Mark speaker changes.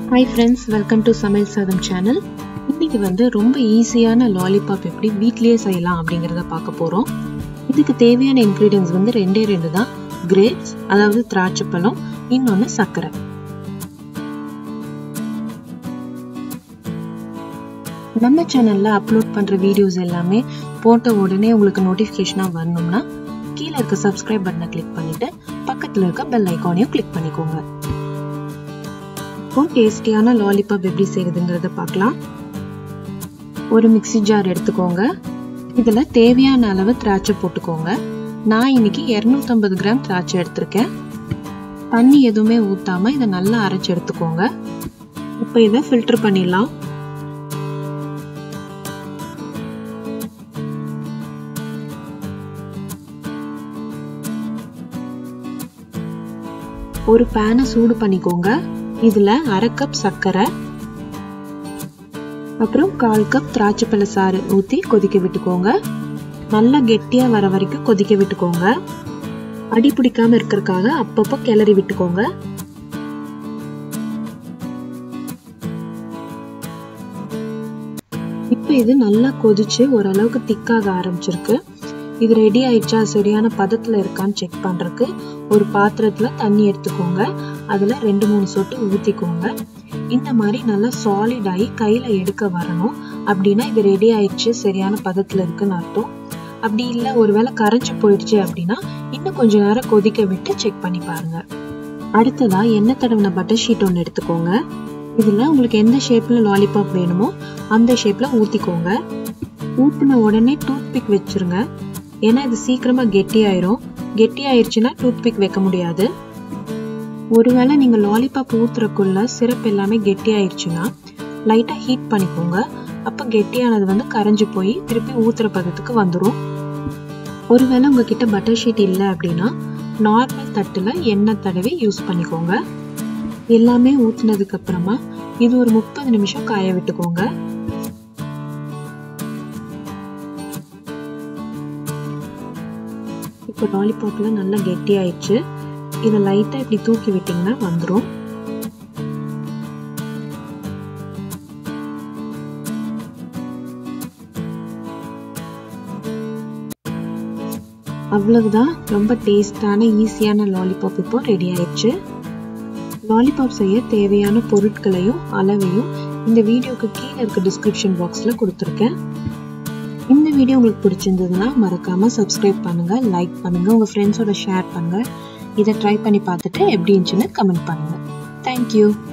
Speaker 1: hi friends welcome to சமையல் சாதம் channel இன்னைக்கு வந்து ரொம்ப ஈஸியான லாலிபாப் எப்படி வீட்லயே செய்யலாம் அப்படிங்கிறத பார்க்க போகிறோம் இதுக்கு தேவையான இன்க்ரீடியன்ஸ் வந்து ரெண்டே ரெண்டு தான் கிரேப்ஸ் அதாவது திராட்சை பழம் இன்னொன்று சர்க்கரை நம்ம சேனலில் அப்லோட் பண்ணுற வீடியோஸ் எல்லாமே போட்ட உடனே உங்களுக்கு நோட்டிஃபிகேஷனாக வரணும்னா கீழே இருக்க சப்ஸ்கிரைப் பட்டனை கிளிக் பண்ணிட்டு பக்கத்தில் இருக்க பெல் ஐக்கானையும் கிளிக் பண்ணிக்கோங்க இப்போ டேஸ்டியான லாலிபாப் எப்படி செய்யறதுங்கிறத பார்க்கலாம் ஒரு மிக்சி ஜார் எடுத்துக்கோங்க இதில் தேவையான அளவு திராட்சை போட்டுக்கோங்க நான் இன்னைக்கு இரநூத்தம்பது கிராம் திராட்சை எடுத்திருக்கேன் தண்ணி எதுவுமே ஊத்தாம இதை நல்லா அரைச்சு எடுத்துக்கோங்க இப்போ இதை ஃபில்டர் பண்ணிடலாம் ஒரு பேனை சூடு பண்ணிக்கோங்க இதுல அரை கப் சர்க்கரை அப்புறம் கால் கப் திராட்சை பழ சாறு ஊத்தி கொதிக்க விட்டுக்கோங்க நல்லா கெட்டியா வர வரைக்கும் கொதிக்க விட்டுக்கோங்க அடி பிடிக்காம இருக்கிறதுக்காக அப்பப்போ கிளறி விட்டுக்கோங்க இப்போ இது நல்லா கொதிச்சு ஓரளவுக்கு திக்காக ஆரம்பிச்சிருக்கு இது ரெடி ஆயிடுச்சா சரியான பதத்துல இருக்கான்னு செக் பண்றதுக்கு ஒரு பாத்திரத்துல தண்ணி எடுத்துக்கோங்க அதுல ரெண்டு மூணு சொட்டு ஊத்திக்கோங்க இந்த மாதிரி நல்லா சாலிட் ஆகி கையில எடுக்க வரணும் அப்படின்னா இது ரெடி ஆயிடுச்சு சரியான பதத்துல இருக்குன்னு அர்த்தம் அப்படி இல்லை ஒருவேளை கரைஞ்சு போயிடுச்சு அப்படின்னா இன்னும் கொஞ்ச நேரம் கொதிக்க விட்டு செக் பண்ணி பாருங்க அடுத்ததா எண்ணெய் தடவின பட்டர் ஷீட் ஒன்று எடுத்துக்கோங்க இதுல உங்களுக்கு எந்த ஷேப்ல லாலிபாப் வேணுமோ அந்த ஷேப்ல ஊத்திக்கோங்க ஊத்தின உடனே டூத் பிக் வச்சிருங்க ஏன்னா இது சீக்கிரமா கெட்டி ஆயிரும் கெட்டி ஆயிருச்சுன்னா டூத் பிக் வைக்க முடியாது ஒருவேளை நீங்க லாலிபாப் ஊத்துறக்குள்ள சிரப் எல்லாமே கெட்டி ஆயிருச்சுன்னா லைட்டா ஹீட் பண்ணிக்கோங்க அப்ப கெட்டியானது வந்து கரைஞ்சு போய் திருப்பி ஊத்துற பதத்துக்கு வந்துடும் ஒருவேளை உங்ககிட்ட பட்டர் ஷீட் இல்லை அப்படின்னா நார்மல் தட்டுல எண்ணெய் தடவி யூஸ் பண்ணிக்கோங்க எல்லாமே ஊத்துனதுக்கு அப்புறமா இது ஒரு முப்பது நிமிஷம் காய விட்டுக்கோங்க இப்போ லாலிபாப்ல நல்லா கெட்டி ஆயிடுச்சு இதை லைட்டா இப்படி தூக்கி விட்டீங்கன்னா வந்துடும் அவ்வளவுதான் ரொம்ப டேஸ்டான ஈஸியான லாலிபாப் இப்போ ரெடி ஆயிடுச்சு லாலிபாப் செய்ய தேவையான பொருட்களையும் அளவையும் இந்த வீடியோக்கு கீழே இருக்க டிஸ்கிரிப்ஷன் பாக்ஸ்ல கொடுத்துருக்கேன் இந்த வீடியோ உங்களுக்கு பிடிச்சிருந்ததுன்னா மறக்காம சப்ஸ்கிரைப் பண்ணுங்க லைக் பண்ணுங்க உங்க ஃப்ரெண்ட்ஸோட ஷேர் பண்ணுங்க இதை ட்ரை பண்ணி பார்த்துட்டு எப்படி இருந்துச்சுன்னு கமெண்ட் பண்ணுங்க தேங்க்யூ